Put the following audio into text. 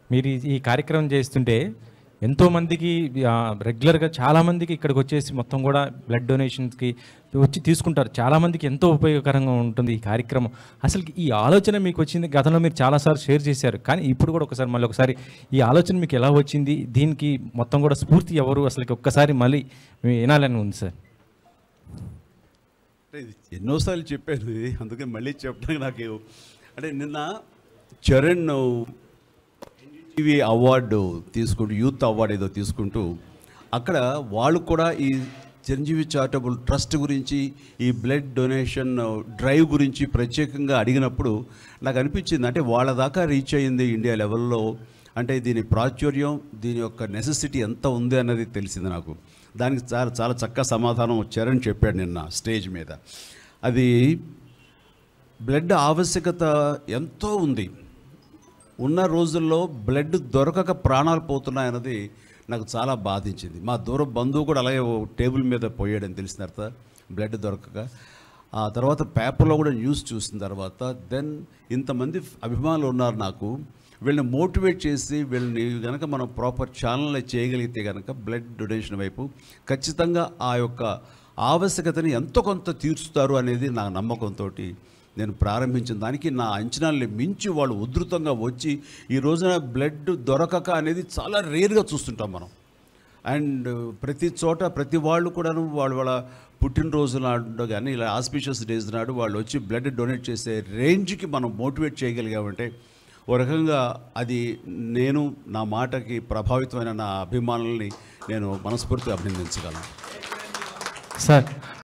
మీరు ఈ- ఈ కార్యక్రమం చేస్తుంటే ఎంతోమందికి రెగ్యులర్గా చాలామందికి ఇక్కడికి వచ్చేసి మొత్తం కూడా బ్లడ్ డొనేషన్స్కి వచ్చి తీసుకుంటారు చాలామందికి ఎంతో ఉపయోగకరంగా ఉంటుంది ఈ కార్యక్రమం అసలు ఈ ఆలోచన మీకు వచ్చింది గతంలో మీరు చాలాసార్లు షేర్ చేశారు కానీ ఇప్పుడు కూడా ఒకసారి మళ్ళీ ఒకసారి ఈ ఆలోచన మీకు ఎలా వచ్చింది దీనికి మొత్తం కూడా స్ఫూర్తి ఎవరు అసలు ఒక్కసారి మళ్ళీ వినాలని ఉంది సార్ అంటే ఇది ఎన్నోసార్లు చెప్పాను ఇది అందుకే మళ్ళీ చెప్పడానికి నాకు అంటే నిన్న చరణ్ టీవీ అవార్డు తీసుకుంటూ యూత్ అవార్డు ఏదో తీసుకుంటూ అక్కడ వాళ్ళు కూడా ఈ చిరంజీవి చారిటబుల్ ట్రస్ట్ గురించి ఈ బ్లడ్ డొనేషన్ డ్రైవ్ గురించి ప్రత్యేకంగా అడిగినప్పుడు నాకు అనిపించింది అంటే వాళ్ళ దాకా రీచ్ అయ్యింది ఇండియా లెవెల్లో అంటే దీని ప్రాచుర్యం దీని యొక్క నెసెసిటీ ఎంత ఉంది అన్నది తెలిసింది నాకు దానికి చాలా చాలా చక్కగా సమాధానం చరణ్ చెప్పాడు నిన్న స్టేజ్ మీద అది బ్లడ్ ఆవశ్యకత ఎంతో ఉంది ఉన్న రోజుల్లో బ్లడ్ దొరకక ప్రాణాలు పోతున్నాయన్నది నాకు చాలా బాధించింది మా దూర బంధువు కూడా అలాగే ఓ టేబుల్ మీద పోయాడని తెలిసిన తర్వాత బ్లడ్ దొరకక ఆ తర్వాత పేపర్లో కూడా న్యూస్ చూసిన తర్వాత దెన్ ఇంతమంది అభిమానులు ఉన్నారు నాకు వీళ్ళని మోటివేట్ చేసి వీళ్ళని కనుక మనం ప్రాపర్ ఛానల్ చేయగలిగితే కనుక బ్లడ్ డొనేషన్ వైపు ఖచ్చితంగా ఆ యొక్క ఆవశ్యకతని ఎంతో కొంత తీర్చుతారు అనేది నా నమ్మకంతో నేను ప్రారంభించిన దానికి నా అంచనాల్ని మించి వాళ్ళు ఉధృతంగా వచ్చి ఈ రోజున బ్లడ్ దొరకక అనేది చాలా రేర్గా చూస్తుంటాం మనం అండ్ ప్రతి చోట ప్రతి వాళ్ళు కూడాను వాళ్ళ వాళ్ళ పుట్టినరోజు నాడు కానీ ఇలా ఆస్పిషియస్ డేస్ నాడు వాళ్ళు వచ్చి బ్లడ్ డొనేట్ చేసే రేంజ్కి మనం మోటివేట్ చేయగలిగామంటే ఓ రకంగా అది నేను నా మాటకి ప్రభావితమైన నా అభిమానుల్ని నేను మనస్ఫూర్తిగా అభినందించగలను సార్